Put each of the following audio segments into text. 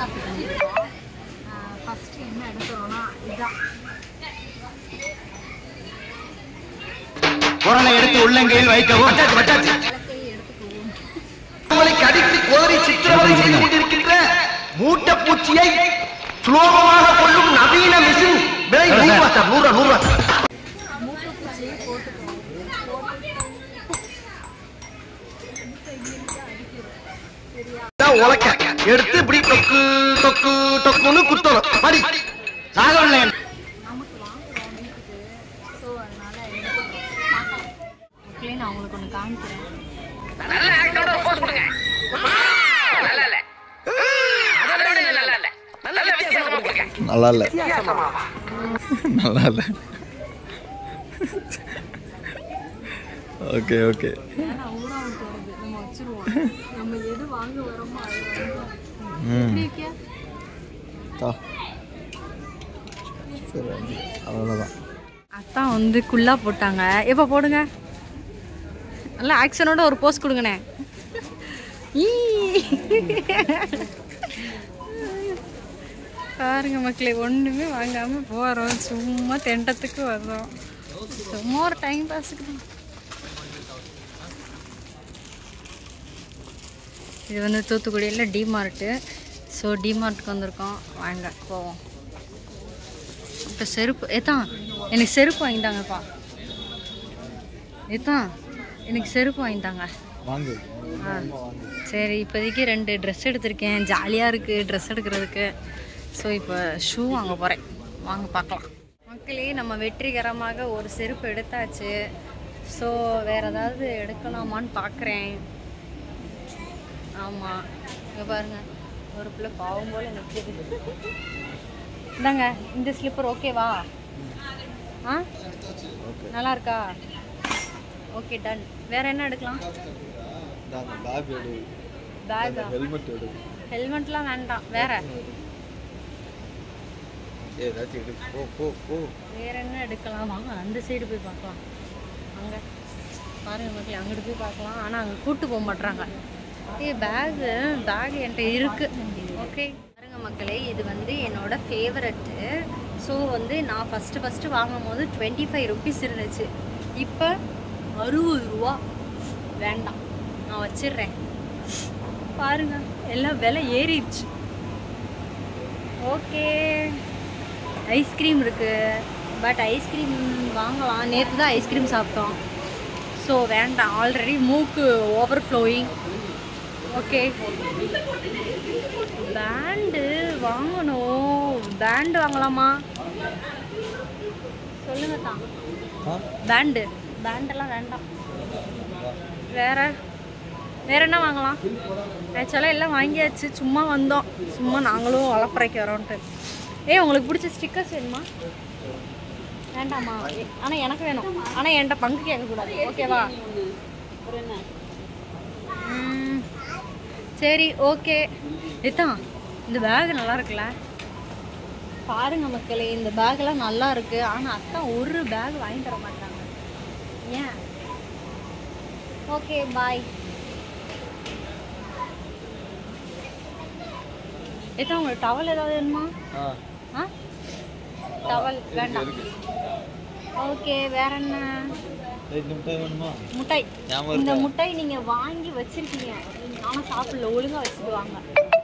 பார்த்துட்டு வந்திருக்கோம் ஃபஸ்ட்டு என்ன எடுக்கிறோன்னா இதுதான் குரலை எடுத்து உள்ளங்கையில் வைக்கவும் விளக்கையை எடுத்துக்குவோம் உங்களை கடித்து கோரி சித்திரவதை செய்து கொண்டிருக்கின்ற மூட்டைப்பூச்சியை சுலோகமாக கொள்ளும் நவீன மிஷின் விலை நூறு ரூபா சார் நூறு ரூபா நூறு ரூபா மூட்டைப்பூச்சியை போட்டுக்குவோம் இதான் உலக்க எடுத்து இப்படி தொக்கு தொக்கு தொக்குன்னு குத்தணும் மடி சாகவில்லை நமக்கு வாங்குறோம் வீட்டுக்கு ஸோ அதனால எடுத்துக்கிறோம் பார்க்கலாம் மக்களே நான் உங்களுக்கு ஒன்று காமிக்கிறேன் நல்லா இல்லை நல்லா இல்லை ஓகே ஓகே ஏன்னா ஊரா விட்டு வருது நம்ம வச்சிருவோம் நம்ம எது வாங்க வரோமோ அது வாங்குவோம் ம் எப்படி இருக்கியா தா சரி அவ்வளோதான் அத்தான் வந்து குள்ளா போட்டாங்க எப்போ போடுங்க நல்லா ஆக்ஷனோட ஒரு போஸ் கொடுங்கண்ணே ஈ. பாருங்க மக்களே ஒன்றுமே வாங்காம போகிறோம் சும்மா தெண்டத்துக்கு வர்றோம் சும்மா ஒரு டைம் பாஸுக்கு தான் இது வந்து தூத்துக்குடியில் டிமார்ட்டு ஸோ டிமார்ட்டுக்கு வந்திருக்கோம் வாங்க போவோம் இப்போ செருப்பு ஏத்தான் எனக்கு செருப்பு வாங்கிட்டாங்கப்பா ஏத்தான் எனக்கு செருப்பு வாங்கிட்டாங்க வாங்கு ஆ சரி இப்போதைக்கு ரெண்டு ட்ரெஸ் எடுத்திருக்கேன் ஜாலியாக இருக்குது ட்ரெஸ் எடுக்கிறதுக்கு ஸோ இப்போ ஷூ வாங்க போகிறேன் வாங்க பார்க்கலாம் மக்களே நம்ம வெற்றிகரமாக ஒரு செருப்பு எடுத்தாச்சு ஸோ வேறு ஏதாவது எடுக்கலாமான்னு பார்க்குறேன் ஆமாம் இங்கே பாருங்க ஒரு பிள்ளை பாவம் போல் நிற்கிது இந்தாங்க இந்த ஸ்லிப்பர் ஓகேவா ஆ நல்லா இருக்கா ஓகே டன் வேற என்ன எடுக்கலாம் பேக் எடு பேக்கா ஹெல்மெட் எடு ஹெல்மெட்லாம் வேண்டாம் வேற ஏதாச்சும் எடு போ போ போ வேற என்ன எடுக்கலாம் வாங்க அந்த சைடு போய் பார்க்கலாம் அங்கே பாருங்க மக்களே அங்கிட்டு போய் பார்க்கலாம் ஆனால் அங்கே கூட்டு போக மாட்றாங்க ஏ பேகு பேக் என்கிட்ட இருக்கு ஓகே பாருங்க மக்களே இது வந்து என்னோட ஃபேவரட்டு ஸோ வந்து நான் ஃபஸ்ட்டு ஃபஸ்ட்டு வாங்கும் போது டுவெண்ட்டி ஃபைவ் ருபீஸ் இருந்துச்சு இப்போ அறுபது ரூபா வேண்டாம் நான் வச்சிடுறேன் பாருங்க எல்லாம் விலை ஏறிடுச்சு ஓகே ஐஸ்கிரீம் இருக்குது பட் ஐஸ்கிரீம் வாங்கலாம் நேற்று தான் ஐஸ்கிரீம் சாப்பிட்டோம் ஸோ வேண்டாம் ஆல்ரெடி மூக்கு ஓவர் ஃப்ளோயிங் ஓகே பேண்டு வாங்கணும் பேண்டு வாங்கலாமா சொல்லுங்க தான் ஆ பேண்டு பேண்டெல்லாம் வேண்டாம் வேற வேற என்ன வாங்கலாம் ஆக்சுவலாக எல்லாம் வாங்கியாச்சு சும்மா வந்தோம் சும்மா நாங்களும் வளப்பறைக்கு வரோன்ட்டு ஏய் உங்களுக்கு பிடிச்ச ஸ்டிக்கர்ஸ் வேணுமா வேண்டாமா ஆனால் எனக்கு வேணும் ஆனால் என்கிட்ட பங்கு கேட்கக்கூடாது ஓகேவா ம், சரி ஓகே இதான் இந்த பேக் நல்லா இருக்குல்ல பாருங்க மக்களே இந்த பேக்லாம் நல்லா இருக்கு ஆனால் அக்கா ஒரு பேக் வாங்கி தர மாட்டாங்க ஏன் ஓகே பாய் ஏதா உங்களுக்கு டவல் ஏதாவது வேணுமா ஆ ஆ டவல் வேண்டாம் ஓகே வேற என்ன ரெண்டு முட்டாய் வேணுமா முட்டை ஞாபகம் இந்த இருக்கா? முட்டை நீங்க வாங்கி வச்சிருக்கீங்க ஆனால் சாப்பிடல ஒழுங்கா வச்சுட்டு வாங்க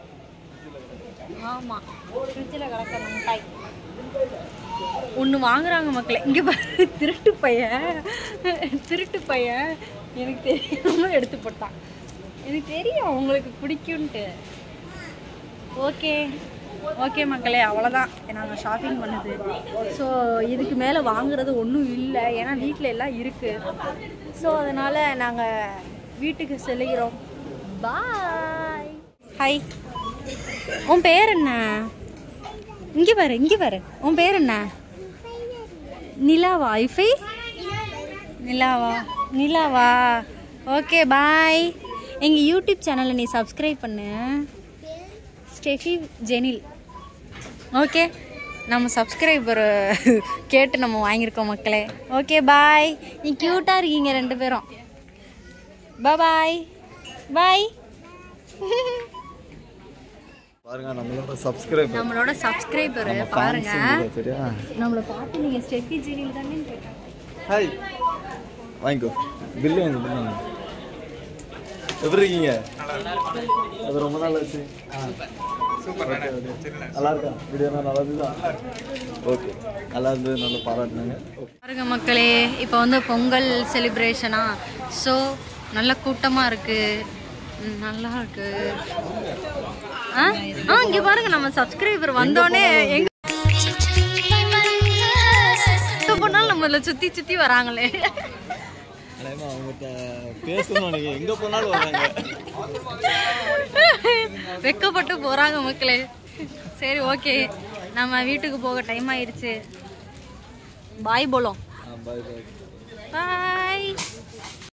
ஆமா ஃப்ரிட்ஜில் கிடக்கிற முட்டாய் ஒன்று வாங்குறாங்க மக்களே இங்கே பாரு திருட்டு பையன் திருட்டு பையன் எனக்கு தெரியாம எடுத்து போட்டான் எனக்கு தெரியும் உங்களுக்கு பிடிக்கும்ன்ட்டு ஓகே ஓகே மக்களே அவ்வளோதான் நாங்கள் ஷாப்பிங் பண்ணது ஸோ இதுக்கு மேலே வாங்குறது ஒன்றும் இல்லை ஏன்னா வீட்டில் எல்லாம் இருக்குது ஸோ அதனால் நாங்கள் வீட்டுக்கு செல்கிறோம் பாய் ஹாய் உன் பேர் என்ன இங்கே பாரு இங்கே பாரு உன் பேர் என்ன நிலாவா ஐஃபை நிலாவா நிலாவா ஓகே பாய் எங்கள் யூடியூப் சேனலை நீ சப்ஸ்கிரைப் பண்ணு ஸ்டெஃபி ஜெனில் ஓகே நம்ம சப்ஸ்கிரைபர் கேட்டு நம்ம வாங்கியிருக்கோம் மக்களே ஓகே பாய் நீ க்யூட்டாக இருக்கீங்க ரெண்டு பேரும் பாய் பாய் பாருங்க நம்மளோட சப்ஸ்கிரைபர் நம்மளோட சப்ஸ்கிரைபர் பாருங்க சரியா நம்மளை பார்த்து நீங்க ஸ்டெஃபி ஜீனியில் தானே கேட்டாங்க ஹாய் வாங்கிக்கோ பில்லு வாங்க பில்லு வாங்க எப்படி இருக்கீங்க அது ரொம்ப நாள் ஆச்சு நல்லா இருக்கா வீடியோலாம் நல்லா இருந்துதா ஓகே நல்லா இருந்தது நல்லா பாராட்டினாங்க ஓகே பாருங்க மக்களே இப்போ வந்து பொங்கல் செலிப்ரேஷனா ஸோ நல்ல கூட்டமாக இருக்கு ம், நல்லா இருக்கு ஆ ஆ இங்கே பாருங்க நம்ம சப்ஸ்கிரைபர் வந்தோடனே எங்க எங்க போனாலும் நம்மள சுற்றி சுற்றி வராங்களே அடையமா அவங்ககிட்ட பேசணும் நீங்கள் எங்கே போனாலும் வராங்க வெக்கப்பட்டு போகிறாங்க மக்களே சரி ஓகே நம்ம வீட்டுக்கு போக டைம் ஆயிடுச்சு பாய் போலோம் ஆ பாய் பாய் பாய்